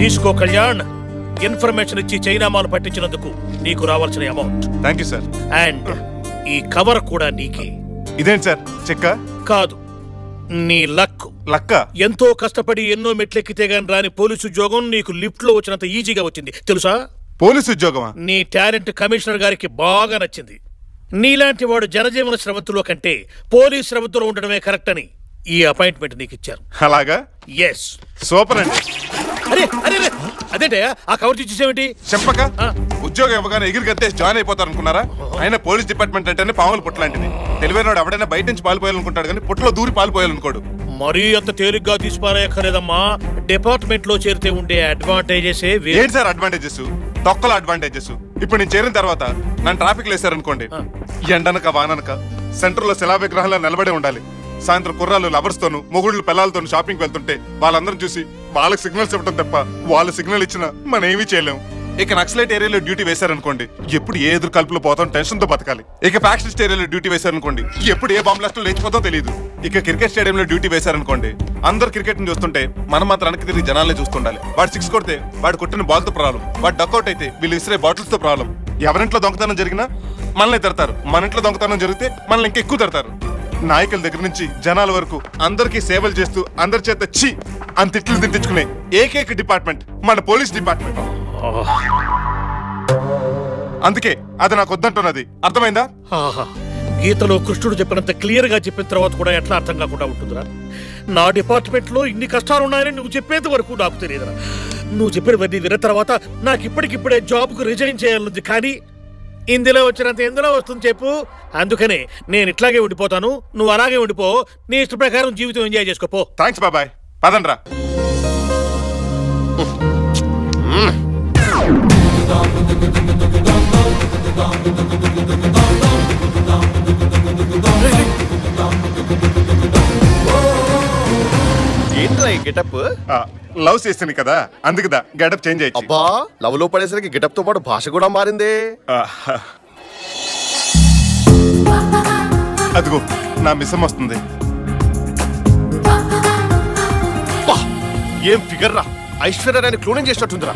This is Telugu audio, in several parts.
తీసుకో కళ్యాణ్ ఇన్ఫర్మేషన్ ఇచ్చి చైనా మాల్ పట్టించినందుకు నీకు రావాల్సిన amount thank you sir and ఈ కవర్ కూడా నీకే ఇదేంటి సార్ చెక్క కాదు నీ లక్ లక్క ఎంతో కష్టపడి ఎన్నో మెట్లెక్కితే గాని రాని పోలీసు ఉద్యోగం నీకు లిఫ్ట్ లో వచ్చినంత ఈజీగా వచ్చింది తెలుసా పోలీసు ఉద్యోగమా నీ టాలెంట్ కమిషనర్ గారికి బాగా నచ్చింది నీలాంటి వాడు జనజీవన స్రవంతిలో కంటే పోలీస్ స్రవంతిలో ఉండడమే కరెక్ట్ అని ఈ అపాయింట్మెంట్ నీకు ఇచ్చారు అలాగా ఎస్ సూపర్ అండి అరే అరే అరే అదేంటే ఆ కవర్ చూసేసేమిటి చెంపక ఆ. ఉద్యోగం ఇవ్వగానే ఎగిరి గంతేసి జాయిన్ అయిపోతారు అనుకున్నారా అయినా పోలీస్ డిపార్ట్మెంట్ అంటేనే పాములు పుట్టలాంటిది తెలివైనవాడు ఎవడైనా బయట నుంచి పాల్పోయాలనుకుంటాడు కానీ పుట్టలో దూరి పాల్పోయాలనుకోడు మరీ అంత తేలిగ్గా తీసిపారేయక్కర్లేదమ్మా డిపార్ట్మెంట్ లో చేరితే ఉండే అడ్వాంటేజెస్ ఏంటి సార్ అడ్వాంటేజెస్ తొక్కల అడ్వాంటేజెస్ ఇప్పుడు నేను చేరిన తర్వాత నన్ను ట్రాఫిక్ లేసారనుకోండి ఎండనక వాననక సెంటర్ లో శిలా విగ్రహాల్లో నిలబడే ఉండాలి సాయంత్రం కుర్రాళ్ళు లవర్స్ తోను మొగుళ్ళు పిల్లలతో షాపింగ్ వెళ్తుంటే వాళ్ళందరం చూసి వాళ్ళకి సిగ్నల్స్ ఇవ్వడం తప్ప వాళ్ళు సిగ్నల్ ఇచ్చినా మనం ఏమీ చేయలేం ఇక నక్సలైట్ ఏరియాలో డ్యూటీ వేశారనుకోండి ఎప్పుడు ఏ ఎదురు కలుపులో పోతాం టెన్షన్ తో బతకాలి ఇక ఫ్యాక్షనిస్ట్ ఏరియాలో డ్యూటీ వేశారనుకోండి ఎప్పుడు ఏ బాంబ్ బ్లాస్ట్ లేచిపోతాం తెలియదు ఇక క్రికెట్ స్టేడియంలో డ్యూటీ వేశారనుకోండి అందరు క్రికెట్ ని చూస్తుంటే మనం మాత్రం వెనక్కి తిరిగి జనాలనే చూస్తుండాలి వాడు సిక్స్ కొడితే వాడు కొట్టిన బాల్ తో ప్రాబ్లం వాడు డక్అౌట్ అయితే వీళ్ళు విసిరే బాటిల్స్ తో ప్రాబ్లం ఎవరింట్లో దొంగతనం జరిగినా మనల్ని తిడతారు మన ఇంట్లో దొంగతనం జరిగితే మనల్ని ఇంకా ఎక్కువ తిడతారు నాయకుల దగ్గర నుంచి జనాల వరకు అందరికీ సేవలు చేస్తూ అందరి చేత చి అని తిట్లు తిట్టించుకునే ఏకైక డిపార్ట్మెంట్ మన పోలీస్ డిపార్ట్మెంట్ అందుకే అది నాకు వద్దంటున్నది అర్థమైందా ఆహా గీతలో కృష్ణుడు చెప్పినంత క్లియర్ గా చెప్పిన తర్వాత కూడా ఎట్లా అర్థం కాకుండా ఉంటుందిరా నా డిపార్ట్మెంట్ లో ఇన్ని కష్టాలు ఉన్నాయని నువ్వు చెప్పేంత వరకు నాకు తెలియదురా నువ్వు చెప్పినవన్నీ విన్న తర్వాత నాకు ఇప్పటికిప్పుడే జాబ్ కు రిజైన్ చేయాలనుంది కానీ ఇందులో వచ్చినంత ఎందులో వస్తుంది చెప్పు అందుకనే నేను ఇట్లాగే ఉండిపోతాను నువ్వు అలాగే ఉండిపో నీ ఇష్ట ప్రకారం జీవితం ఎంజాయ్ చేసుకోపో థ్యాంక్స్ బాబాయ్ పదండ్రా ఏంట్రా ఈ గెటప్ ఆ, లవ్ చేసింది కదా అందుకుదా గెటప్ చేంజ్ అయ్యి అబ్బా లవ్ లో పడేసరికి గెటప్ తో పాటు భాష కూడా మారిందే అదిగో నా మిసం వస్తుంది అబ్బా, ఏం ఫిగర్ రా ఐశ్వర్యరాని క్లోనింగ్ చేసినట్టుందిరా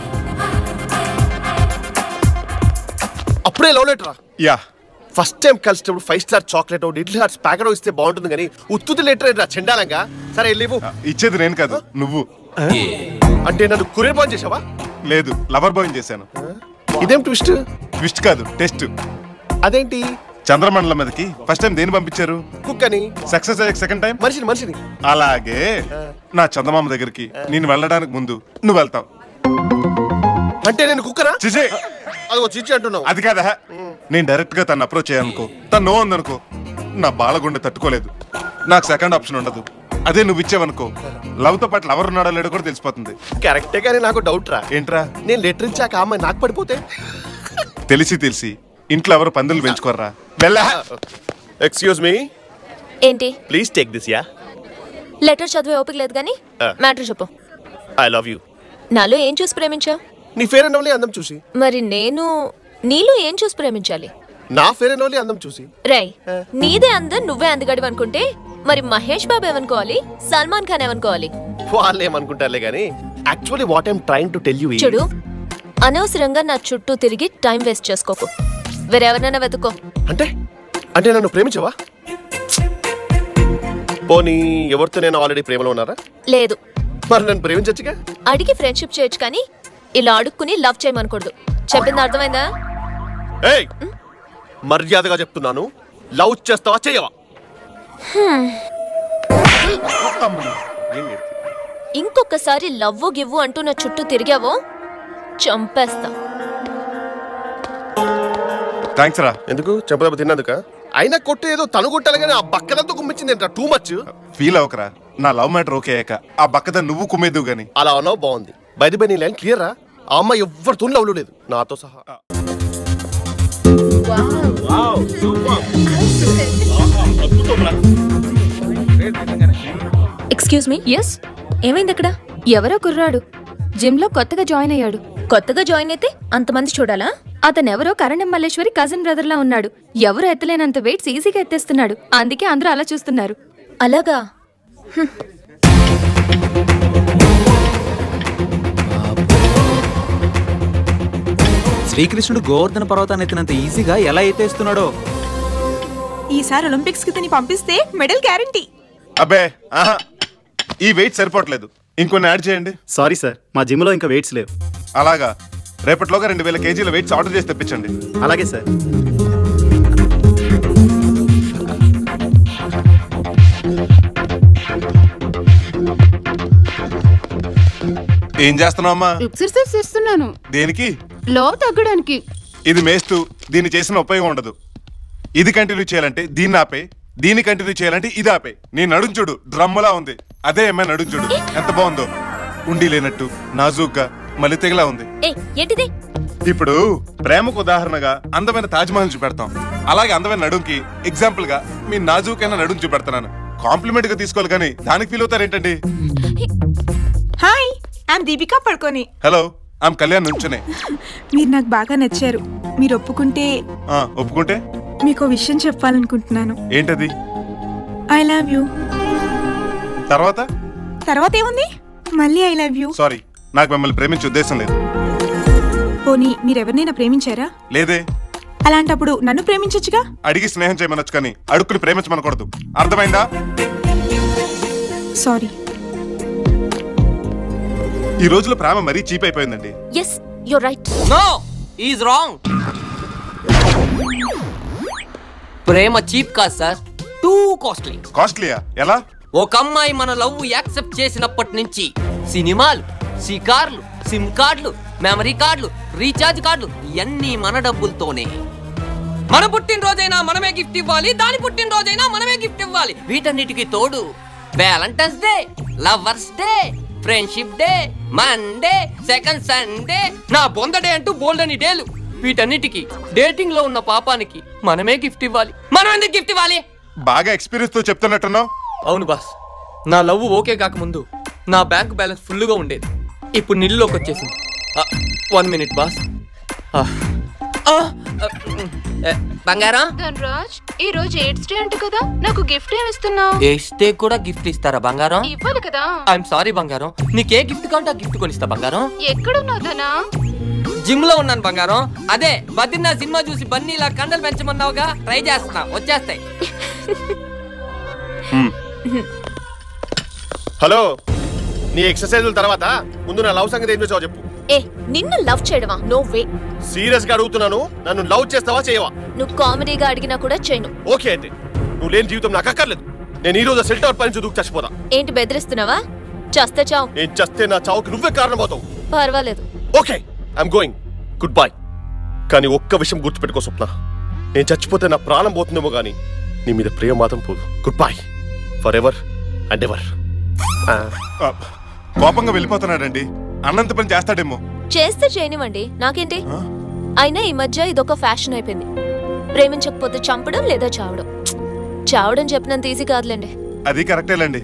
అప్పుడే లవ్ లెటర్ రా యా ఫస్ట్ టైం కలిసినప్పుడు five star chocolate idli hearts packet ఇస్తే బాగుంటుంది కానీ ఉత్తుది లెటర్ రా చెండాలంగా సరే లేవు ఆ, ఇచ్చేది నేను కాదు నువ్వు అంటే నన్ను కురియర్ బాన్ చేసావా లేదు లవర్ బాయ్ చేశాను ఇదేం ట్విస్ట్ ట్విస్ట్ కాదు టెస్ట్ అదేంటి చంద్రమండలం మీదకి ఫస్ట్ టైం దేని పంపించారు కుక్ అని సక్సెస్ అయ్యే సెకండ్ టైం మనిషిని మనిషిని అలాగే నా చందమామ దగ్గరికి నేను వెళ్ళడానికి ముందు నువ్వు వెళ్తావు అంటే నేను కుక్కరా చిచే అదిగో చిచ్చి అంటున్నావు అది కాదా నేను డైరెక్ట్ గా తను అప్రోచ్ అయ్యానుకో తను నో అందనుకో నా బాలగుండె తట్టుకోలేదు నాకు సెకండ్ ఆప్షన్ ఉండదు అదే నువ్వు ఇచ్చావనుకో లవ్ తో పాటు లవర్ ఉన్నాడో లేడో కూడా తెలిసిపోతుంది కరెక్టే కానీ నాకు డౌట్ రా ఏంట్రా నేను లెటర్ ఇచ్చాక ఆ అమ్మాయి నాకు పడిపోతే తెలిసి తెలిసి ఇంట్లో ఎవరు పందులు పెంచుకోర్రా వెళ్ళా ఎక్స్క్యూజ్ మీ ఏంటి ప్లీజ్ టేక్ దిస్ యా లెటర్ చదివే ఓపిక లేదు కానీ ఆ. మ్యాటర్ చెప్పు ఐ లవ్ యూ నాలో ఏం చూసి ప్రేమించావు నీ ఫేర్ అండ్ ఓన్లీ అందం చూసి మరి నేను నీలో ఏం చూసి ప్రేమించాలి నా ఫేర్ అండ్ ఓన్లీ అందం చూసి రై నీదే అందం నువ్వే అందగడివి అనుకుంటే మరి మహేష్ బాబు ఏమనుకోవాలి సల్మాన్ ఖాన్ ఏమనుకోవాలి వాళ్ళు ఏమనుకుంటారులే కానీ actually what I'm trying to tell you చూడు అనవసరంగా నా చుట్టూ తిరిగి టైం వేస్ట్ చేసుకోకు వేరెవరినైనా వెతుక్కో అంటే అంటే నన్ను ప్రేమించవా పోనీ ఎవరితో నేను ఆల్రెడీ ప్రేమలో ఉన్నారా లేదు మరి నన్ను ప్రేమించచ్చుగా అడిగి ఫ్రెండ్షిప్ చేయొచ్చు కానీ ఇలా అడుక్కుని లవ్ చేయమనకూడదు చెప్పింది అర్థమైందా ఏయ్ మర్యాదగా చెప్తున్నాను లవ్ చేస్తావా చేయవా ఇంకొకసారి లవ్వు గివ్వు అంటూ నా చుట్టూ తిరిగావో చంపేస్తా థ్యాంక్స్ రా ఎందుకు చెప్పదెబ్బ తిన్నందుక అయినా కొట్టు ఏదో తను కొట్టాలి కానీ ఆ బక్కదంతా గుమ్మించింది ఏంట్రా టూ మచ్ ఫీల్ అవ్వకరా నా లవ్ మ్యాటర్ ఓకే అయ్యాక ఆ బక్కద నువ్వు కుమ్మేదు గాని అలా అన్నావు బాగుంది బయట బై నీ లైన్ క్లియర్ రా ఆ అమ్మాయి ఎవరితో లవ్లు లేదు నాతో సహా ఎక్స్క్యూజ్ మీ ఎస్ ఏమైంది అక్కడ ఎవరో కుర్రాడు జిమ్ లో కొత్తగా జాయిన్ అయ్యాడు కొత్తగా జాయిన్ అయితే అంతమంది చూడాలా అతనెవరో కరణం మల్లేశ్వరి కజిన్ బ్రదర్ లా ఉన్నాడు ఎవరు ఎత్తలేనంత వెయిట్స్ ఈజీగా ఎత్తేస్తున్నాడు అందుకే అందరూ అలా చూస్తున్నారు అలాగా శ్రీకృష్ణుడు గోవర్ధన పర్వతాన్ని ఎత్తినంత ఈజీగా ఎలా ఎత్తేస్తున్నాడో ఈసారి ఒలింపిక్స్ కి తిని పంపిస్తే మెడల్ గ్యారంటీ అబ్బే ఆహా ఈ వెయిట్ సరిపోవట్లేదు ఇంకొన్ని యాడ్ చేయండి సారీ సార్ మా జిమ్లో ఇంకా వెయిట్స్ లేవు అలాగా రేపటిలోగా రెండు వేల కేజీల వెయిట్స్ ఆర్డర్ చేసి తెప్పించండి అలాగే సార్ ఏం చేస్తున్నావు అమ్మా ఎక్సర్సైజ్ చేస్తున్నాను దేనికి లో తగ్గడానికి ఇది మేస్తూ దీన్ని చేసిన ఉపయోగం ఉండదు ఇది కంటిన్యూ చేయాలంటే దీన్ని ఆపే దీన్ని కంటిన్యూ చేయాలంటే ఇది ఆపే నీ నడుంచుడు డ్రమ్ములా ఉంది అదే అమ్మాయి నడుంచుడు ఎంత బాగుందో ఉండి లేనట్టు నాజూగ్గా మళ్ళీ తెగలా ఉంది ఏ ఏంటిది ఇప్పుడు ప్రేమకు ఉదాహరణగా అందమైన తాజ్మహల్ చూపెడతాం అలాగే అందమైన నడుంకి ఎగ్జాంపుల్ గా మీ నాజూకైన నడుం చూపెడుతున్నాను కాంప్లిమెంట్ గా తీసుకోవాలి కానీ దానికి ఫీల్ అవుతారేంటండి hi I'm Deepika Padukone hello ఆమె కళ్యాణ్ నుంచునే మీరు నాకు బాగా నచ్చారు మీరు ఒప్పుకుంటే ఆ, ఒప్పుకుంటే మీకు ఓ విషయం చెప్పాలనుకుంటున్నాను ఏంటది ఐ లవ్ యూ తర్వాత తర్వాత ఏముంది మళ్ళీ ఐ లవ్ యూ సారీ నాకు మిమ్మల్ని ప్రేమించే ఉద్దేశం లేదు పోనీ మీరు ఎవరినైనా ప్రేమించారా లేదే అలాంటప్పుడు నన్ను ప్రేమించొచ్చుగా అడిగి స్నేహం చేయమనొచ్చు కానీ అడుక్కుని ప్రేమించమనకూడదు అర్థమైందా సారీ ఈ రోజులో ప్రేమ మరీ చీప్ అయిపోయిందండి yes you're right no is wrong ప్రేమ చీప్ కాదు సార్ టూ కాస్ట్లీ కాస్ట్లీయా ఎలా ఒక అమ్మాయి మన లవ్ యాక్సెప్ట్ చేసినప్పటి నుంచి సినిమాలు షికార్లు సిమ్ కార్డులు మెమరీ కార్డులు రీఛార్జ్ కార్డులు ఇవన్నీ మన డబ్బులతోనే మన పుట్టినరోజైనా మనమే గిఫ్ట్ ఇవ్వాలి దాని పుట్టినరోజైనా మనమే గిఫ్ట్ ఇవ్వాలి వీటన్నిటికీ తోడు valentine's day lovers day friendship day Monday second Sunday నా బొంద డే అంటూ బోల్డ్ అని డేలు వీటన్నిటికీ డేటింగ్ లో ఉన్న పాపానికి మనమే గిఫ్ట్ ఇవ్వాలి మనం ఎందుకు గిఫ్ట్ ఇవ్వాలి బాగా ఎక్స్పీరియన్స్ తో చెప్తున్నట్టున్నావు అవును బాస్ నా లవ్ ఓకే కాకముందు నా బ్యాంక్ బ్యాలెన్స్ ఫుల్గా ఉండేది ఇప్పుడు నిల్లులోకి వచ్చేసింది వన్ మినిట్ బాస్ ఆ, ఆ, ఆ, ఏ, బంగారం ధనరాజ్ ఈ రోజు ఎయిడ్స్ డే అంట కదా నాకు గిఫ్ట్ ఏమి ఇస్తున్నావు వేస్తే కూడా గిఫ్ట్ ఇస్తారా బంగారం ఇవ్వాలి కదా ఐఎమ్ సారీ బంగారం నీకే గిఫ్ట్ కావాలంటే ఆ గిఫ్ట్ కొనిస్తా బంగారం ఎక్కడున్నావు ధనా జిమ్ లో ఉన్నాను బంగారం అదే బద్రినా సినిమా చూసి బన్నీలా కండలు పెంచమన్నావుగా ట్రై చేస్తున్నా వచ్చేస్తాయి హలో నీ ఎక్సర్సైజుల తర్వాత ముందు నా లవ్ సంగతి ఏం చేసావో చెప్పు ఏ నిన్ను లవ్ చేయడమా నో వే సీరియస్ గా అడుగుతున్నాను నన్ను లవ్ చేస్తావా చేయవా నువ్వు కామెడీగా అడిగినా కూడా చేయను ఓకే అయితే నువ్వు లేని జీవితం నాకు అక్కర్లేదు నేను ఈ రోజు సెల్ టవర్ పని చదువుకు చచ్చిపోతా ఏంటి బెదిరిస్తున్నావా చస్తే చావు నేను చస్తే నా చావుకి నువ్వే కారణమవుతావు పర్వాలేదు okay I'm going good bye కానీ ఒక్క విషయం గుర్తుపెట్టుకో స్వప్న నేను చచ్చిపోతే నా ప్రాణం పోతుందేమో కానీ నీ మీద ప్రేమ మాత్రం పోదు good bye for ever and ever ఆ, కోపంగా వెళ్ళిపోతున్నాడండి అన్నంత పని చేస్తాడేమో చేస్తే చేయనివ్వండి నాకేంటి అయినా ఈ మధ్య ఇదొక ఫ్యాషన్ అయిపోయింది ప్రేమించకపోతే చంపడం లేదా చావడం చావడం చెప్పినంత ఈజీ కాదులేండి అది కరెక్టేలండి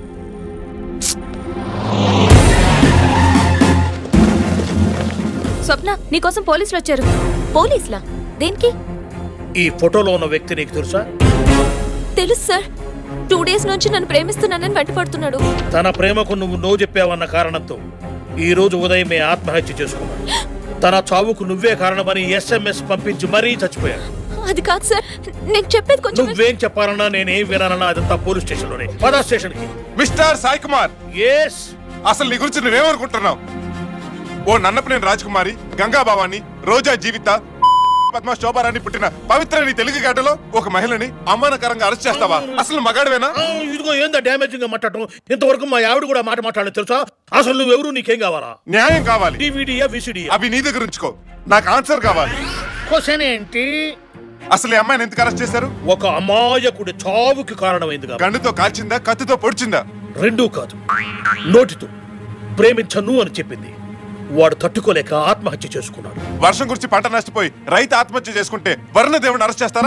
స్వప్న నీకోసం పోలీసులు వచ్చారు పోలీసులా దేనికి ఈ ఫోటోలో ఉన్న వ్యక్తి నీకు తెలుసా తెలుసు సార్ టూ డేస్ నుంచి నన్ను ప్రేమిస్తున్నానని వెంటపడుతున్నాడు తన ప్రేమకు నువ్వు నో చెప్పావన్న కారణంతో ఈ రోజు ఉదయమే ఆత్మహత్య చేసుకున్నాడు తన చావుకు నువ్వే కారణమని ఎస్ఎంఎస్ పంపించి మరీ చచ్చిపోయాడు అది కాదు సార్ నేను చెప్పేది కొంచెం నువ్వేం చెప్పాలన్నా నేనేం వినాలన్నా అదంతా పోలీస్ స్టేషన్ లోనే పదా స్టేషన్ కి మిస్టర్ సాయి కుమార్ ఎస్ అసలు నీ గురించి నువ్వేమనుకుంటున్నావు ఓ నన్నపనేని రాజకుమారి గంగా భవాని రోజా జీవిత పద్మ శోభారాన్ని పుట్టిన పవిత్ర నీ తెలుగు గడ్డలో ఒక మహిళని అవమానకరంగా అరెస్ట్ చేస్తావా అసలు మగాడివేనా ఆ, ఇదిగో ఏందా డ్యామేజింగ్ గా మాట్లాడటం ఇంతవరకు మా ఆవిడ కూడా మాట మాట్లాడలేదు తెలుసా అసలు నువ్వెవరు నీకేం కావాలా న్యాయం కావాలి డివిడియా విసిడియా అవి నీ దగ్గర ఉంచుకో నాకు ఆన్సర్ కావాలి క్వశ్చన్ ఏంటి అసలు ఈ అమ్మాయిని ఎందుకు అరెస్ట్ చేశారు ఒక అమాయకుడి చావుకి కారణమైంది కాబట్టి గండుతో కాల్చిందా కత్తితో పొడిచిందా రెండూ కాదు నోటితో ప్రేమించను అని చెప్పింది వాడు తట్టుకోలేక ఆత్మహత్య చేసుకున్నాడు వర్షం గురించి పంట నష్టపోయి రైతు ఆత్మహత్య చేసుకుంటే వరుణ దేవుని అరెస్ట్ చేస్తారా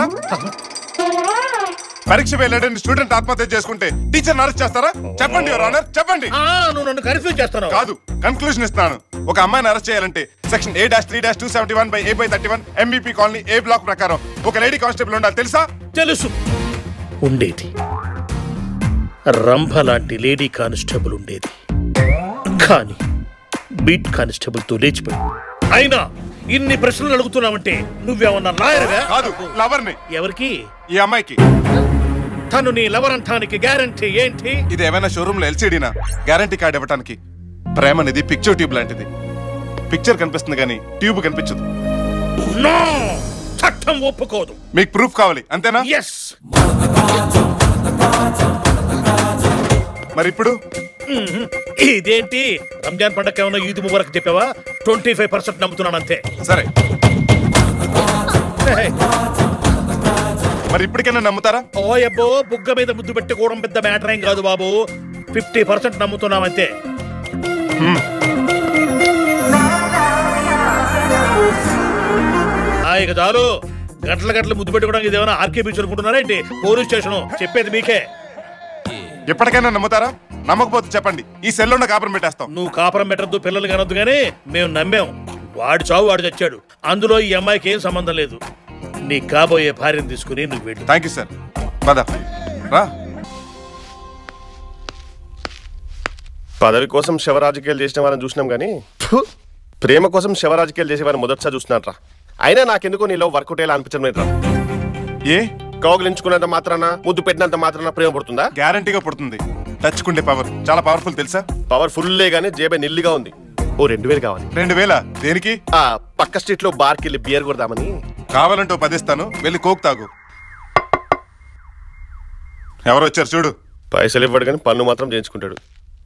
పరీక్ష వెళ్ళాడని స్టూడెంట్ ఆత్మహత్య చేసుకుంటే టీచర్ అరెస్ట్ చేస్తారా చెప్పండి యువర్ ఆనర్ చెప్పండి ఆ, నువ్వు నన్ను కన్ఫ్యూజ్ చేస్తాను కాదు కన్క్లూజన్ ఇస్తాను ఒక అమ్మాయిని అరెస్ట్ చేయాలంటే section A dash three dash two seventy one by A by thirty one MBP colony A block ప్రకారం ఒక లేడీ కానిస్టేబుల్ ఉండాలి తెలుసా తెలుసు ఉండేది రంభ లాంటి లేడీ కానిస్టేబుల్ ఉండేది కానీ బీట్ కానిస్టేబుల్ తో లేచిపోయింది అయినా ఇన్ని ప్రశ్నలు అడుగుతున్నావంటే నువ్వేమన్నా లాయర్గా కాదు లవర్ని ఎవరికి ఈ అమ్మాయికి తను నీ లవర్ అంటానికి గ్యారంటీ ఏంటి ఇది ఏమైనా షోరూమ్ లో ఎల్సీడీనా గ్యారంటీ కార్డ్ ఇవ్వడానికి ప్రేమ అనేది పిక్చర్ ట్యూబ్ లాంటిది పిక్చర్ కనిపిస్తుంది కానీ ట్యూబ్ కనిపించదు నో చట్టం ఒప్పుకోదు మీకు ప్రూఫ్ కావాలి అంతేనా ఎస్ మరి ఇప్పుడు ఇదేంటి రంజాన్ పండగ ఏమన్నా ఈద్ ముబారక్ చెప్పావా ట్వంటీ ఫైవ్ పర్సెంట్ నమ్ముతున్నాను అంతే సరే మరి ఇప్పటికైనా నమ్ముతారా ఓ అబ్బో బుగ్గ మీద ముద్దు పెట్టుకోవడం పెద్ద మ్యాటర్ ఏం కాదు బాబు ఫిఫ్టీ పర్సెంట్ నమ్ముతున్నాం అంతే ఆ, ఇక చాలు గంటల గంటలు ముద్దు పెట్టుకోవడానికి ఇదేమైనా ఆర్కే బీచ్ అనుకుంటున్నారా ఏంటి పోలీస్ స్టేషన్ చెప్పేది మీకే ఎప్పటికైనా నమ్ముతారా నమ్మకపోతే చెప్పండి ఈ సెల్లో కాపురం పెట్టేస్తాం నువ్వు కాపురం పెట్టద్దు పిల్లలు కనొద్దు కానీ మేము నమ్మాం వాడు చావు వాడు చచ్చాడు అందులో ఈ అమ్మాయికి ఏం సంబంధం లేదు నీ కాబోయే భార్యను తీసుకుని నువ్వు వెళ్ళు థ్యాంక్ యూ సార్ పద రా పదవి కోసం శవ రాజకీయాలు చేసిన వారిని చూసినాం కానీ ఫు, ప్రేమ కోసం శవ రాజకీయాలు చేసే వారిని మొదటిసారి చూస్తున్నాను రా అయినా నాకెందుకు నీలో వర్కౌట్ అయ్యేలా అనిపించడం లేదు రా ఏ కౌగిలించుకున్నంత మాత్రాన ముద్దు పెట్టినంత మాత్రాన ప్రేమ పడుతుందా గ్యారంటీగా పుడుతుంది టచ్ కుండే పవర్ చాలా పవర్ఫుల్ తెలుసా పవర్ ఫుల్లే గానీ జేబే నిల్లిగా ఉంది ఓ రెండు వేలు కావాలి రెండు వేల దేనికి ఆ పక్క స్ట్రీట్ లో బార్కి వెళ్ళి బియర్ కొడదామని కావాలంటే ఓ పదిస్తాను వెళ్ళి కోక్ తాగు ఎవరు వచ్చారు చూడు పైసలు ఇవ్వడు కానీ పన్ను మాత్రం చేయించుకుంటాడు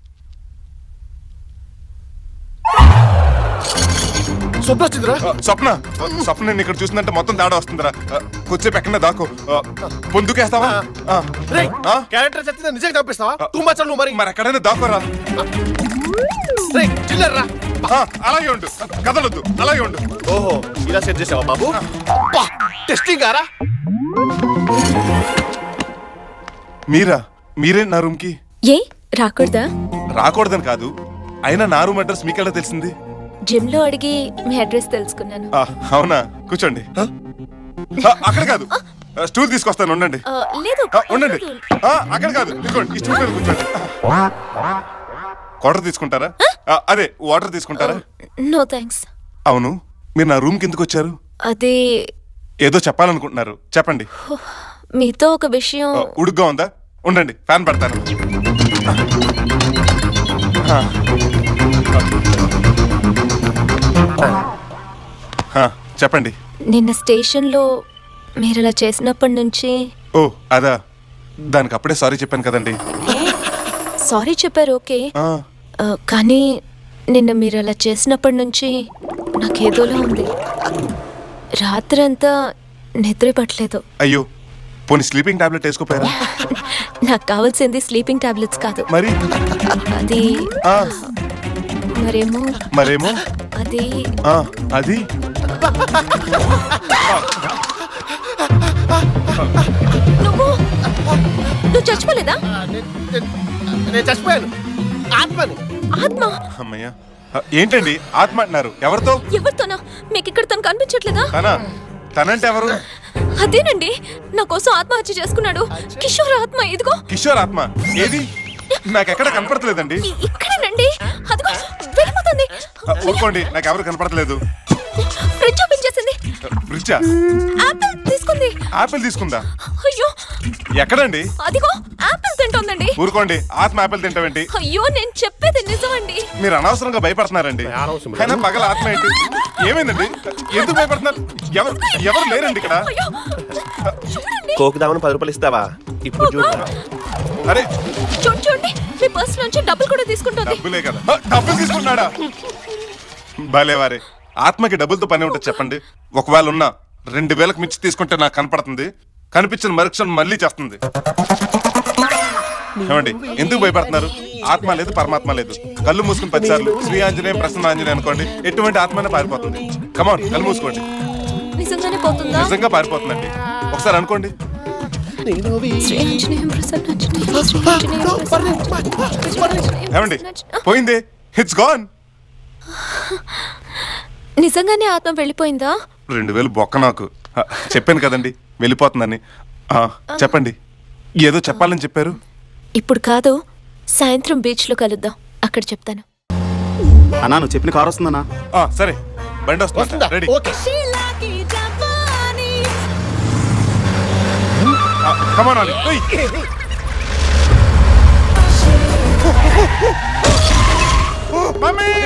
స్వప్న వచ్చిందిరా ఆ, స్వప్న ఆ, స్వప్న నేను ఇక్కడ చూసిందంటే మొత్తం తేడా వస్తుందిరా ఆ, కొద్దిసేపు ఎక్కడ దాకు ఆ, పొందుకేస్తావా ఆ, ఆ? క్యారెక్టర్ చచ్చిందా నిజంగా తప్పిస్తావా టూ మచ్ నువ్వు మరి మరి ఎక్కడైనా దాకోరా రేయ్, చిల్లర రా ఆ, అలాగే ఉండు కదలొద్దు అలాగే ఉండు ఓహో ఇలా సెట్ చేసావా బాబు టెస్టింగ్ గారా మీరా మీరే నా రూమ్ కి ఏ రాకూడదా రాకూడదని కాదు అయినా నా రూమ్ అడ్రస్ మీకెలా తెలిసింది జిమ్ లో అడిగి మీ అడ్రస్ తెలుసుకున్నాను ఆ, అవునా కూర్చోండి ఆ, అక్కడ కాదు ఆ, స్టూల్ తీసుకొస్తాను ఉండండి ఆ, లేదు ఆ, ఉండండి ఆ, అక్కడ కాదు ఇదిగోండి ఈ స్టూల్ మీద కూర్చోండి వాటర్ తీసుకుంటారా ఆ, అదే వాటర్ తీసుకుంటారా నో థ్యాంక్స్ అవును మీరు నా రూమ్ కిందకు వచ్చారు అదే ఏదో చెప్పాలనుకుంటున్నారు చెప్పండి మీతో ఒక విషయం ఆ, ఉడుగ్గా ఉందా ఉండండి ఫ్యాన్ పెడతాను ఆ. ఆ, చెప్పండి నిన్న స్టేషన్లో మీరు అలా చేసినప్పటి నుంచి ఓ అదా దానికి అప్పుడే సారీ చెప్పాను కదండి సారీ చెప్పారు ఓకే ఆ, ఆ, కానీ నిన్న మీరు అలా చేసినప్పటి నుంచి నాకు ఏదోలా ఉంది రాత్రంతా నిద్ర పట్టలేదు అయ్యో పోనీ స్లీపింగ్ టాబ్లెట్ వేసుకోపోయారా నాకు కావాల్సింది స్లీపింగ్ టాబ్లెట్స్ కాదు మరి అది ఆ, మరేమో మరేమో అది ఆ, అది నువ్వు నువ్వు చచ్చిపోలేదా నేను చచ్చిపోయాను ఆత్మని ఆత్మ అమ్మయ్య ఆ, ఏంటండి ఆత్మ అంటున్నారు ఎవరితో ఎవరితోనా మీకు ఇక్కడ తను కనిపించట్లేదా తన తనంటే ఎవరు అదేనండి నా కోసం ఆత్మహత్య చేసుకున్నాడు కిషోర్ ఆత్మ ఇదిగో కిషోర్ ఆత్మ ఏది నాకెక్కడ కనపడట్లేదండి ఇ- ఇక్కడేనండి అదిగో వెళ్ళిపోతుంది ఆ, ఊరుకోండి నాకు ఎవరు కనపడట్లేదు ఫ్రిడ్జ్ ఓపెన్ చేసింది ఫ్రిడ్జా ఆపిల్ తీసుకుంది ఆపిల్ తీసుకుందా అయ్యో ఎక్కడండి అదిగో ఆపిల్ తింటోందండి ఊరుకోండి ఆత్మ ఆపిల్ తింటావేంటి అయ్యో నేను చెప్పేది నిజమండి మీరు అనవసరంగా భయపడుతున్నారండి అయినా పగల ఆత్మ ఏంటి ఏమైందండి ఎందుకు భయపడుతున్నారు ఎవరు ఎవరు లేరండి ఇక్కడ అయ్యో చూడండి కోకు దామని పది రూపాయలు ఇస్తావా ఇప్పుడు చూడు అరే చూడు చూడండి మీ పర్స్ నుంచి డబ్బులు కూడా తీసుకుంటుంది డబ్బులే కదా ఆ, డబ్బులు తీసుకున్నాడా భలేవారే ఆత్మకి డబ్బులతో పని ఉంటుంది చెప్పండి ఒకవేళ ఉన్నా రెండు వేలకు మించి తీసుకుంటే నాకు కనపడుతుంది కనిపించిన మరుక్షణం మళ్ళీ చేస్తుంది ఏమండి ఎందుకు భయపడుతున్నారు ఆత్మ లేదు పరమాత్మ లేదు కళ్ళు మూసుకుని పదిసార్లు శ్రీ ఆంజనేయం ప్రసన్న ఆంజనేయం అనుకోండి ఎటువంటి ఆత్మైనా పారిపోతుంది కమాన్ కళ్ళు మూసుకోండి నిజంగానే పోతుందా నిజంగా పారిపోతుందండి ఒకసారి అనుకోండి శ్రీ ఆంజనేయం ప్రసన్నాంజనేయం, శ్రీ ఆంజనేయం ప్రసన్నాంజనేయం, శ్రీ ఆంజనేయం ఏమండి ప్రసన్నాంజనేయం. పోయింది ఇట్స్ గాన్ నిజంగానే ఆత్మ వెళ్ళిపోయిందా రెండు వేలు బొక్క నాకు ఆ, చెప్పాను కదండి వెళ్ళిపోతుందని ఆ, చెప్పండి ఏదో చెప్పాలని చెప్పారు ఇప్పుడు కాదు సాయంత్రం బీచ్ లో కలుద్దాం అక్కడ చెప్తాను అన్నా నువ్వు చెప్పిన కారు వస్తుందన్నా ఆ, సరే బండి వస్తుందా రెడీ ఓకే కమాన్ ఆలి మమ్మీ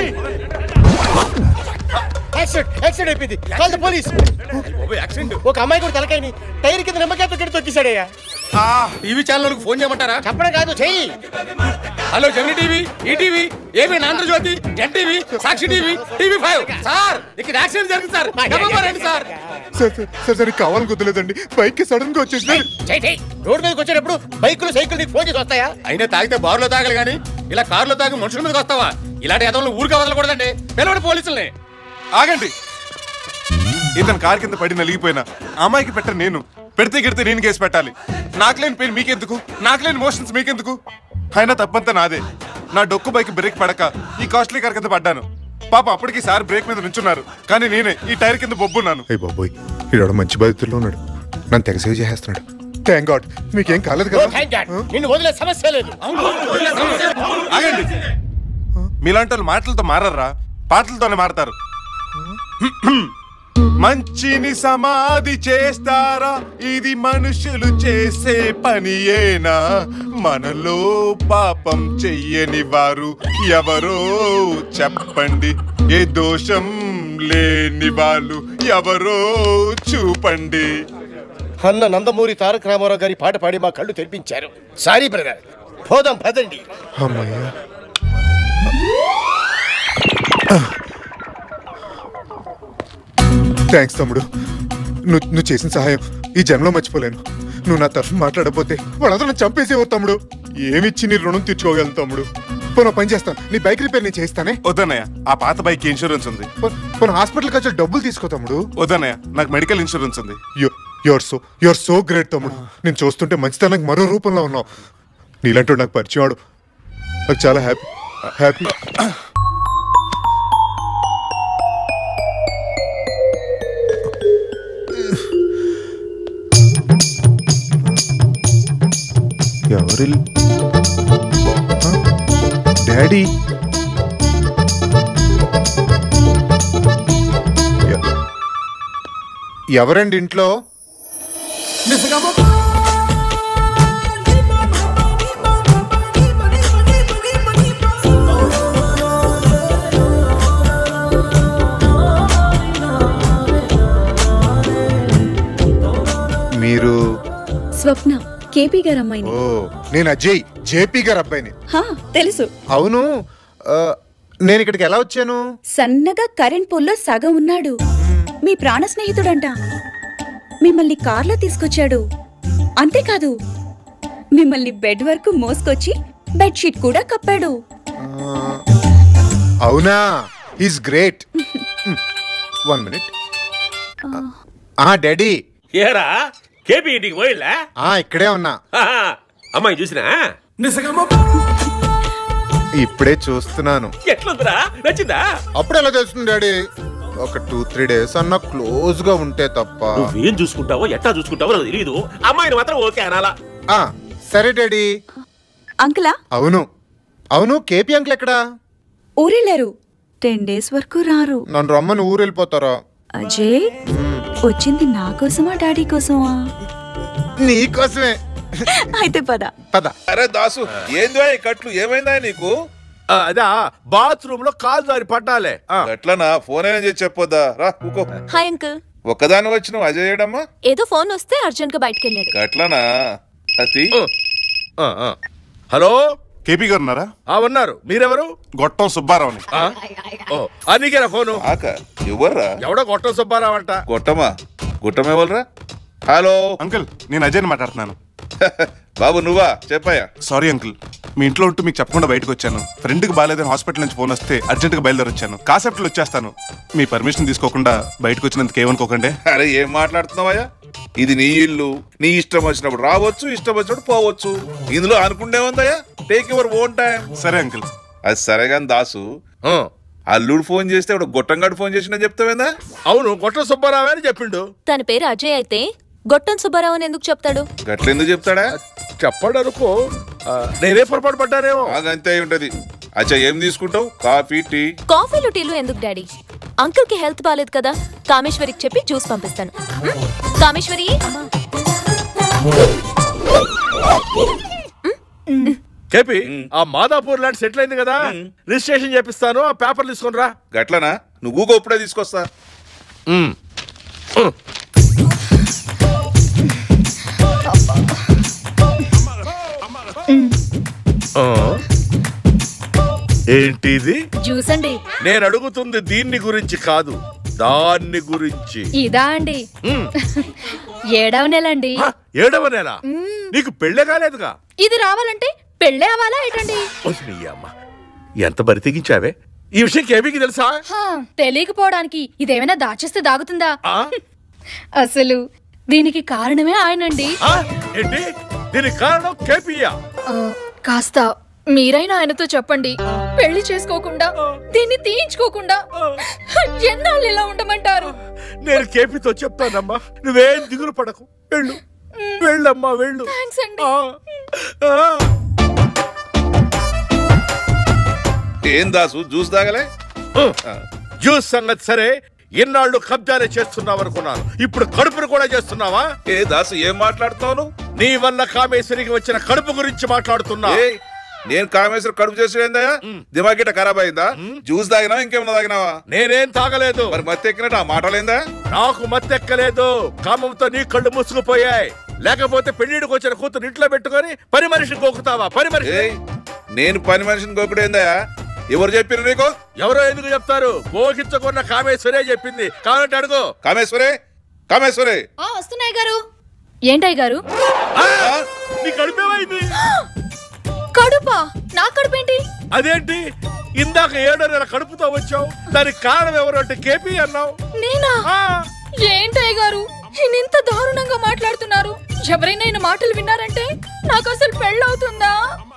యాక్సిడెంట్ యాక్సిడెంట్ అయిపోయింది కాల్ ద పోలీస్ ఒక అమ్మాయి కూడా తలకాయని టైర్ కింద నిమ్మకాయతో కట్టి తొక్కిసాడయ్యా టీవీ ఛానల్ ఫోన్ చేయమంటారా చెప్పడం కాదు చెయ్యి hello Gemini TV ETV AP Andhrajyothi NTV Sakshi TV TV five sir ఇక్కడ యాక్సిడెంట్ జరిగింది సార్ గబగబా రండి sir sir sir, sir sir కావాలని గుర్తులేదండి బైక్ కి సడన్ గా వచ్చేసి చెయ్యి చెయ్యి రోడ్డు మీదకి వచ్చేటప్పుడు బైకులు సైకిల్ నీకు ఫోన్ చేసి వస్తాయా అయినా తాగితే బారులో తాగలి కానీ ఇలా కారులో తాగి మనుషుల మీదకి వస్తావా ఇలాంటి ఎదవలు ఊరికే వదలకూడదండి పిలవండి పోలీసుల్ని ఆగండి ఇతను కార్ కింద పడి నలిగిపోయినా అమ్మాయికి పెట్ట నేను పెడితే గిడితే నేను కేసు పెట్టాలి నాకు లేని పెయిన్ మీకెందుకు నాకు లేని మోషన్స్ మీకెందుకు అయినా తప్పంతా నాదే నా డొక్కు బైక్ బ్రేక్ పడక ఈ కాస్ట్లీ కార్ కింద పడ్డాను పాప అప్పటికి సార్ బ్రేక్ మీద నుంచున్నారు కానీ నేనే ఈ టైర్ కింద బొబ్బున్నాను అయ్యి బాబోయ్ ఈడోడు మంచి బాధితుల్లో ఉన్నాడు నన్ను తెగ సేవ్ చేసేస్తున్నాడు థ్యాంక్ గాడ్ మీకేం కాలేదు ఓ కదా థ్యాంక్ గాడ్ నిన్ను వదిలే సమస్య లేదు ఆగండి మీలాంటి వాళ్ళు మాటలతో మారరా పాటలతోనే మారతారు మంచిని సమాధి చేస్తారా ఇది మనుషులు చేసే పనియేనా మనలో పాపం చెయ్యని వారు ఎవరో చెప్పండి ఏ దోషం లేని వాళ్ళు ఎవరో చూపండి అన్న నందమూరి తారక రామారావు గారి పాట పాడి మా కళ్ళు తెరిపించారు సారీ బ్రదర్ పోదాం పదండి అమ్మయ్యా థ్యాంక్స్ తమ్ముడు నువ్వు నువ్వు చేసిన సహాయం ఈ జన్మలో మర్చిపోలేను నువ్వు నా తరఫున మాట్లాడకపోతే వాళ్ళందరూ నన్ను చంపేసేవారు తమ్ముడు ఏమిచ్చి నీ రుణం తీర్చుకోగలను తమ్ముడు పోనీ ఓ పని చేస్తాను నీ బైక్ రిపేర్ నేను చేస్తానే వద్దన్నయ్య ఆ పాత బైక్ ఇన్సూరెన్స్ ఉంది పోనీ హాస్పిటల్కి వచ్చి డబ్బులు తీసుకో తమ్ముడు వద్దన్నయ్య నాకు మెడికల్ ఇన్సూరెన్స్ ఉంది you're so you're so great తమ్ముడు నేను చూస్తుంటే మంచితనానికి మరో రూపంలో ఉన్నావు నీలంటూ నాకు పరిచయం వాడు నాకు చాలా హ్యాపీ హ్యాపీ ఎవరి డాడీ ఎవరండి ఇంట్లో మీరు స్వప్న కేపీ గారు అమ్మాయిని ఓ నేను అజయ్ జేపీ గారు అబ్బాయిని హా, తెలుసు అవును ఆ, నేను ఇక్కడికి ఎలా వచ్చాను సన్నగా కరెంట్ పోల్లో సగం ఉన్నాడు మీ ప్రాణ స్నేహితుడంట మిమ్మల్ని కార్లో తీసుకొచ్చాడు అంతేకాదు మిమ్మల్ని బెడ్ వరకు మోసుకొచ్చి బెడ్షీట్ కూడా కప్పాడు అవునా ఈజ్ గ్రేట్ వన్ మినిట్ ఆ డాడీ ఏరా కేపీ ఇంటికి పోయిలా ఆ ఇక్కడే ఉన్నా అమ్మాయి చూసినా ఇప్పుడే చూస్తున్నాను ఎట్లుందిరా నచ్చిందా అప్పుడు ఎలా తెలుస్తుంది డాడీ ఒక టూ త్రీ డేస్ అన్న క్లోజ్ గా ఉంటే తప్ప నువ్వేం చూసుకుంటావో ఎట్టా చూసుకుంటావో నాకు తెలియదు అమ్మాయిని మాత్రం ఓకే అనాలా ఆ సరే డాడీ అంకులా అవును అవును కేపీ అంకుల్ ఎక్కడా ఊరెళ్ళారు టెన్ డేస్ వరకు రారు నన్ను రమ్మని ఊరు వెళ్ళిపోతారా అజయ్ వచ్చింది నా కోసమా డాడీ కోసమా నీకోసమే అయితే పద పద అరే దాసు ఏందో ఈ కట్లు ఏమైందా నీకు అదా బాత్రూమ్ లో కాలు జారి పడ్డాలే ఎట్లనా ఫోన్ అయినా చేసి చెప్పొద్దా రా కూకో హాయ్ అంకుల్ ఒక్కదాని వచ్చినావు అజయ్ ఏడమ్మా ఏదో ఫోన్ వస్తే అర్జెంట్ గా బయటకు వెళ్ళాడు అట్లనా అతి హలో కేపీ గారు ఉన్నారా ఆ ఉన్నారు మీరెవరు గొట్టం సుబ్బారావుని ఆ? ఓ అదికేనా ఫోను ఆక ఎవర్రా ఎవడో గొట్టం సుబ్బారావు అంట కొట్టమా గుట్టమేవలరా హలో అంకుల్ నేను అజయ్ మాట్లాడుతున్నాను బాబు నువ్వా చెప్పాయా సారీ అంకుల్ మీ ఇంట్లో ఉంటూ మీకు చెప్పకుండా బయటకు వచ్చాను ఫ్రెండ్ కి బాగాలేదని హాస్పిటల్ నుంచి ఫోన్ వస్తే అర్జెంట్ గా బయలుదేరి వచ్చాను కాసేపట్లో వచ్చేస్తాను మీ పర్మిషన్ తీసుకోకుండా బయటకు వచ్చినందుకు ఏమనుకోకండి అరే ఏం మాట్లాడుతున్నావయ్యా ఇది నీ ఇల్లు నీ ఇష్టం వచ్చినప్పుడు రావచ్చు ఇష్టం వచ్చినప్పుడు పోవచ్చు ఇందులో అనుకుంటే ఉందయ్యా టేక్ యువర్ ఓన్ టైం సరే అంకుల్ అది సరే కానీ దాసు అల్లుడు ఫోన్ చేస్తే ఇప్పుడు గొట్టంగాడు ఫోన్ చేసినా చెప్తావేందా అవును గొట్టం సుబ్బారావు అని చెప్పిండు తన పేరు అజయ్ అయితే గొట్టం సుబ్బారావు అని ఎందుకు చెప్తాడు గట్లెందుకు చెప్తాడా చెప్పాడు అనుకో నేనే పొరపాటు పడ్డానేమో అంతే అయి ఉంటది అచ్చా ఏం తీసుకుంటావు కాఫీ టీ కాఫీలు టీలు ఎందుకు డాడీ అంకుల్ కి హెల్త్ బాగాలేదు కదా కామేశ్వరికి చెప్పి జ్యూస్ పంపిస్తాను మ్? కామేశ్వరి కేపి ఆ మాదాపూర్ ల్యాండ్ సెటిల్ అయింది కదా రిజిస్ట్రేషన్ చేపిస్తాను ఆ పేపర్లు తీసుకొని రా గట్లనా నువ్వు గూగో ఇప్పుడే తీసుకొస్తా ఏంటిది జ్యూస్ అండి నేను అడుగుతుంది దీన్ని గురించి కాదు దాన్ని గురించి ఇదా అండి ఏడవ నెల అండి ఏడవ నెల నీకు పెళ్ళే కాలేదుగా ఇది రావాలంటే పెళ్ళే అవ్వాలా ఏంటండి వసి నీ అమ్మ ఎంత బరి తెగించావే ఈ విషయం కేబీకి తెలుసా హా, తెలియకపోవడానికి ఇదేమైనా దాచేస్తే దాగుతుందా ఆ? అసలు దీనికి కారణమే ఆయనండి ఆ? ఏంటి దీనికి కారణం కేపీయా ఆ, కాస్త మీరైనా ఆయనతో చెప్పండి పెళ్లి చేసుకోకుండా దీన్ని తీయించుకోకుండా ఎన్నాళ్ళు ఇలా ఉండమంటారు నేను కేపీతో చెప్తానమ్మా నువ్వేం దిగులు పడకు వెళ్ళు వెళ్ళమ్మా వెళ్ళు థ్యాంక్స్ అండి ఆ. ఏం దాసు జ్యూస్ తాగలే జ్యూస్ సంగతి సరే ఇన్నాళ్ళు కబ్జాలే చేస్తున్నావు అనుకున్నాను ఇప్పుడు కడుపును కూడా చేస్తున్నావా ఏ దాసు ఏం మాట్లాడుతున్నావు నువ్వు? నీ వల్ల కామేశ్వరికి వచ్చిన కడుపు గురించి మాట్లాడుతున్నా ఏయ్, నేను కామేశ్వర కడుపు చేసేందయ్యా దిమాగ్ గిట్ట ఖరాబ్ అయిందా జ్యూస్ తాగినా ఇంకేమన్నా తాగినావా నేనేం తాగలేదు మరి మత్తు ఎక్కినట్టు ఆ మాటలేందా నాకు మత్తెక్కలేదు కామంతో నీ కళ్ళు మూసుకుపోయాయి లేకపోతే పెళ్లిడికి వచ్చిన కూతురు ఇంట్లో పెట్టుకొని పని మనిషి గోకుతావా పని మనిషి ఏయ్, నేను పని మనిషిని గోకుడేందయ్యా ఎవరు చెప్పారు నీకు ఎవరో ఎందుకు చెప్తారు గోకించకున్న కామేశ్వరే చెప్పింది కావాలంటే అడుగు కామేశ్వరే కామేశ్వరే ఆ, వస్తున్నాయి గారు ఏంటయ్య గారు నీ కడుపేమైంది కడుపా నా కడుపేంటి అదేంటి ఇందాక ఏడో నెల కడుపుతో వచ్చావు దానికి కారణం ఎవరు అంటే కేపీ అన్నావు నేనా ఏంటయ్య గారు ఈయన ఇంత దారుణంగా మాట్లాడుతున్నారు ఎవరైనా ఈయన మాటలు విన్నారంటే నాకు అసలు పెళ్ళవుతుందా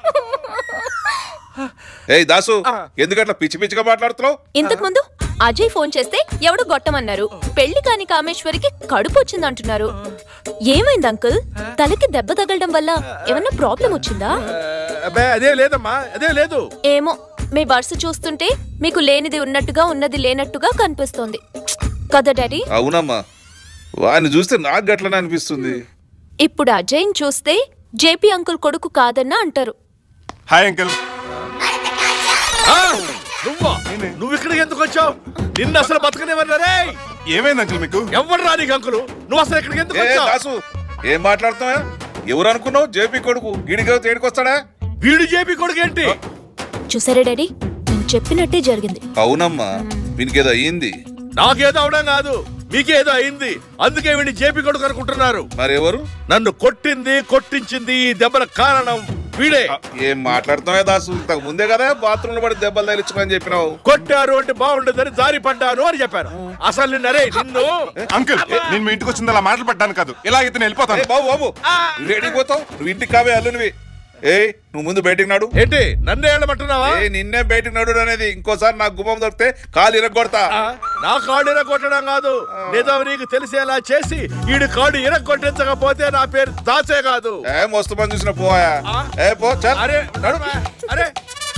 ఏయ్ దాసు ఎందుకట్లా పిచ్చి పిచ్చిగా మాట్లాడుతున్నావు ఇంతకు ముందు అజయ్ ఫోన్ చేస్తే ఎవడు గొట్టమన్నారు పెళ్లి కాని కామేశ్వరికి కడుపు వచ్చిందంటున్నారు ఏమైంది అంకుల్ తలకి దెబ్బ తగలడం వల్ల ఏమన్నా ప్రాబ్లం వచ్చిందా అబ్బే అదే లేదమ్మా అదే లేదు ఏమో మీ వరుస చూస్తుంటే మీకు లేనిది ఉన్నట్టుగా ఉన్నది లేనట్టుగా కనిపిస్తోంది కదా డాడీ అవునమ్మా వాడిని చూస్తే నాకు గట్లనే అనిపిస్తుంది ఇప్పుడు అజయ్ని చూస్తే జేపీ అంకుల్ కొడుకు కాదన్నా అంటారు హాయ్ అంకిల్ నువ్వా నువ్వు ఇక్కడికి ఎందుకు వచ్చావు నిన్ను అసలు బతకనివ్వరే ఏమైంది అంకిల్ మీకు ఎవరు రా నీకు అంకులు నువ్వు అసలు ఇక్కడికి ఎందుకు ఏ వచ్చావు దాసు ఏం మాట్లాడుతున్నావా ఎవరు అనుకున్నావు జేపీ కొడుకు గిడిగా తేడికొస్తాడా వీడు జేపీ కొడుకు ఏంటి చూసారా డాడీ నేను చెప్పినట్టే జరిగింది అవునమ్మా వీనికేదో అయ్యింది నాకేదో అవడం కాదు మీకేదో అయింది అందుకే వీడిని జేపీ కొడుకు అనుకుంటున్నారు మరి ఎవరు నన్ను కొట్టింది కొట్టించింది ఈ దెబ్బల కారణం వీడే ఏం మాట్లాడుతున్నావా దాసు ఇంతకు ముందే కదా బాత్రూమ్ లో పడి దెబ్బలు తగిలించుకోని చెప్పినావు కొట్టారు అంటే బాగుండదని జారి పడ్డాను అని చెప్పారు అసలు నిన్నరే నిన్ను అంకుల్ నేను మీ ఇంటికి వచ్చింది అలా మాటలు పడ్డాను కాదు ఇలాగైతే నేను వెళ్ళిపోతాను ఏ బాబు బాబు నువ్వు రెడీ పోతావు నువ్వు ఇంటికి కావే అల్లునివి ఏ నువ్వు ముందు బయటికి నాడు ఏంటి నన్నే వెళ్ళమంటున్నావా ఏ నిన్నే బయటికి నడు అనేది ఇంకోసారి నాకు గుమ్మం దొరికితే కాలు ఇరగొడతా నా కాడు ఇరగొట్టడం కాదు నిజం నీకు తెలిసేలా చేసి ఈడు కాడు ఇరగొట్టించకపోతే నా పేరు దాసే కాదు ఏ మస్తు మంది చూసిన పోయా ఏ పో చల్ అరే నడు అరే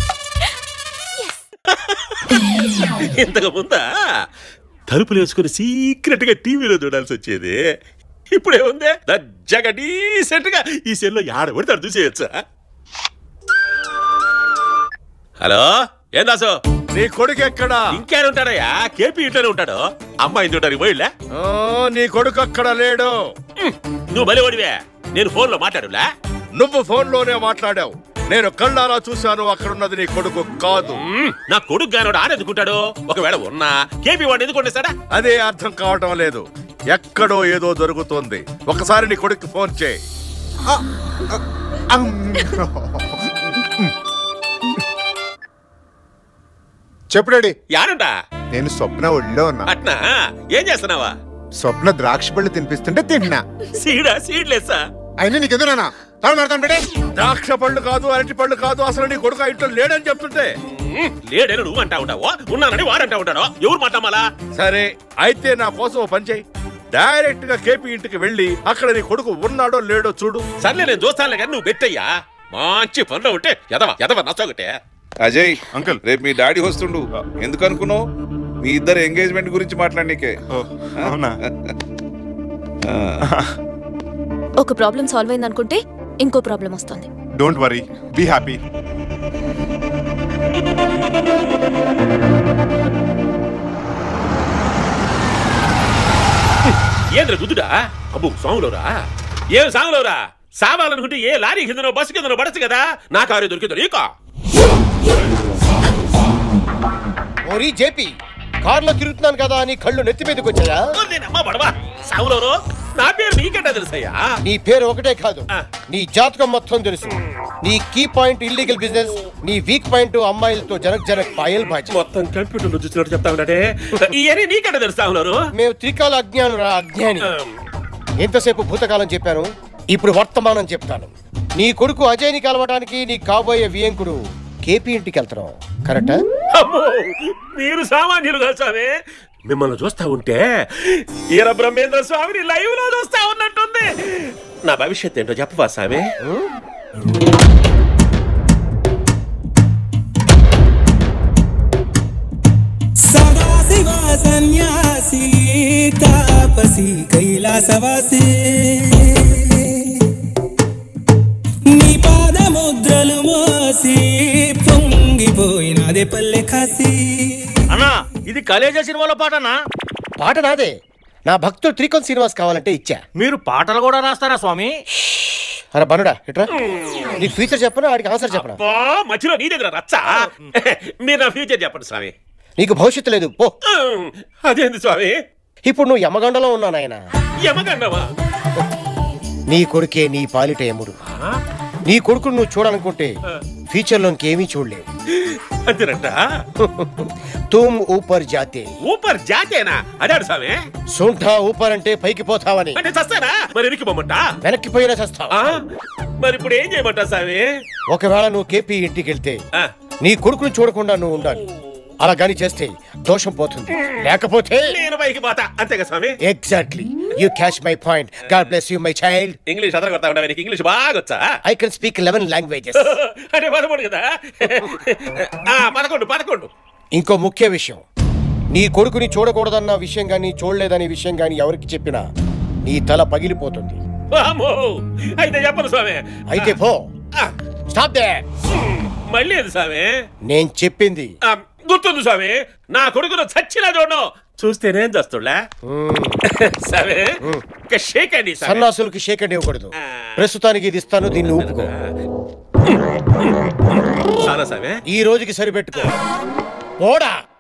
ఇంతకు ముందా తలుపులు వేసుకుని సీక్రెట్ గా టీవీలో చూడాల్సి వచ్చేది ఇప్పుడేముంది దజ్జగా డీసెంట్ గా ఈ సెల్లో ఆడ పడితే ఆడ చూసేయచ్చా హలో ఏం దాసు నీ కొడుకు ఎక్కడా ఇంకేనే ఉంటాడయ్యా కేపీ ఇంట్లోనే ఉంటాడు అమ్మాయి చూడడానికి పోయిలే ఓ, నీ కొడుకు అక్కడ లేడు నువ్వు బలి ఓడివే నేను ఫోన్ లో మాట్లాడులే నువ్వు ఫోన్ లోనే మాట్లాడావు నేను కళ్ళారా చూశాను అక్కడున్నది నీ కొడుకు కాదు నా కొడుకు గానోడు ఆడెందుకుంటాడు ఒకవేళ ఉన్నా కేపీ వాడిని ఎందుకు కొట్టేస్తాడా అదే అర్థం కావటం లేదు ఎక్కడో ఏదో జరుగుతోంది ఒకసారి నీ కొడుకు ఫోన్ చేయి చెప్పు డాడీ యాడుంటా నేను స్వప్న ఒళ్ళో ఉన్నా అట్నా ఏం చేస్తున్నావా స్వప్న ద్రాక్ష పళ్ళు తినిపిస్తుంటే తింటున్నా సీడా సీడ్లేసా అయినా నీకెందు నాన్న తాను పెడతాను బేటే ద్రాక్ష పళ్ళు కాదు అరటి పళ్ళు కాదు అసలు నీ కొడుకు ఆ ఇంట్లో లేడని చెప్తుంటే లేడని నువ్వు అంటా ఉంటావో ఉన్నానని వాడంటా ఉంటాడో ఎవరు మాట్లాడాలా సరే అయితే నా కోసం ఓ పని చేయి డైరెక్ట్ గా కేపీ ఇంటికి వెళ్ళి అక్కడ నీ కొడుకు ఉన్నాడో లేడో చూడు సర్లే నేను చూస్తానులే కానీ నువ్వు పెట్టయ్యా మంచి పనిలో ఉంటే ఎదవ ఎదవ నచ్చొకటే అజయ్ అంకుల్ రేపు మీ డాడీ వస్తుండు ఎందుకు అనుకున్నావు మీ ఇద్దరు ఎంగేజ్మెంట్ గురించి మాట్లాడనీకే అవునా ఒక ప్రాబ్లం సాల్వ్ అయింది అనుకుంటే ఇంకో ప్రాబ్లం వస్తుంది డోంట్ వరీ బీ హ్యాపీ ఏంద్ర గుద్దుడా అబ్బు సాములోరా ఏం సాములోరా సావాలనుకుంటే ఏ లారీ కిందనో బస్సు కిందనో పడచ్చు కదా నా కారు దొరికిందో నీకా ఓరి జేపీ కారులో తిరుగుతున్నాను కదా అని కళ్ళు నెత్తి మీదకి వచ్చాయా నేనమ్మా పడవా సాములోరు నా పేరు నీకెట్టా తెలుసయ్యా నీ పేరు ఒకటే కాదు నీ జాతకం మొత్తం తెలుసు నీ కీ పాయింట్ ఇల్లీగల్ బిజినెస్ నీ వీక్ పాయింట్ అమ్మాయిలతో జనక్ జనక్ పాయల్ బాజీ మొత్తం కంప్యూటర్లో చూసినట్టు చెప్తా ఉన్నటే ఇవన్నీ నీకెట్టా తెలుసా ఉన్నారు మేము త్రికాల అజ్ఞానం రా అజ్ఞాని ఎంతసేపు భూతకాలం చెప్పాను ఇప్పుడు వర్తమానం చెప్తాను నీ కొడుకు అజయ్ని కలవడానికి నీ కాబోయే వియంకుడు కేపీ ఇంటికి వెళ్తున్నావు కరెక్టా అమ్మో మీరు సామాన్యులు కాదు స్వామి మిమ్మల్ని చూస్తా ఉంటే ఈర బ్రహ్మేంద్ర స్వామిని లైవ్ లో చూస్తా ఉన్నట్టుంది నా భవిష్యత్ ఏంటో చెప్పవా స్వామి సదాశివ సన్యాసి తాపసి కైలాసవాసి నీ పాదముద్రలు మోసి పొంగిపోయినదే పల్లె కాసి అన్నా ఇది కలేజా సినిమాలో పాటనా పాట నాదే నా భక్తుడు త్రికోన్ శ్రీనివాస్ కావాలంటే ఇచ్చా మీరు పాటలు కూడా రాస్తారా స్వామి అరే బనుడా ఎట్రా నీకు ఫ్యూచర్ చెప్పనా వాడికి ఆన్సర్ చెప్పనా అబ్బా, మధ్యలో నీ దగ్గర రచ్చా మీరు నా ఫ్యూచర్ చెప్పండి స్వామి నీకు భవిష్యత్తు లేదు పో అదేంది స్వామి ఇప్పుడు నువ్వు యమగండలో ఉన్నావు నాయన యమగండవా నీ కొడుకే నీ పాలిట యముడు నీ కొడుకును నువ్వు చూడాలనుకుంటే ఫ్యూచర్ లో ఇంకేమీ చూడలేవు అంతేనంట తుమ్ ఊపర్ జాతే ఊపర్ జాతేనా అదాడు స్వామి సొంఠ ఊపర్ అంటే పైకి పోతావని అంటే చస్తారా మరి వెనక్కి పోమంట వెనక్కి పోయినా చస్తావా మరి ఇప్పుడు ఏం చేయమంటా స్వామి ఒకవేళ నువ్వు కేపీ ఇంటికి వెళ్తే నీ కొడుకును చూడకుండా నువ్వు ఉండాలి అలా గాని చేస్తే దోషం పోతుంది లేకపోతే నేను పైకి పోతా అంతేగా స్వామి exactly you catch my point god bless you my child English అదర కొడతా ఉండవు నీకు ఇంగ్లీష్ బాగా వచ్చా I can speak eleven languages అంటే పదమూడు కదా ఆ, పదకొండు పదకొండు ఇంకో ముఖ్య విషయం నీ కొడుకుని చూడకూడదన్న విషయం గాని చూడలేదనే విషయం గాని ఎవరికి చెప్పినా నీ తల పగిలిపోతుంది అమ్మో అయితే చెప్పను స్వామి అయితే పో స్టాప్ దే మళ్ళీ ఏది స్వామి నేను చెప్పింది ఆ, గుర్తుంది స్వామి నా కొడుకును చచ్చినా చూడను చూస్తేనేం చేస్తుడా స్వామి ఇంకా షేక్ అండి స్వామి సన్నాసులకి షేక్ అండ్ ఇవ్వకూడదు ప్రస్తుతానికి ఇది ఇస్తాను దీన్ని ఊపుకో చాలా స్వామి ఈ రోజుకి సరిపెట్టుకో ఓడా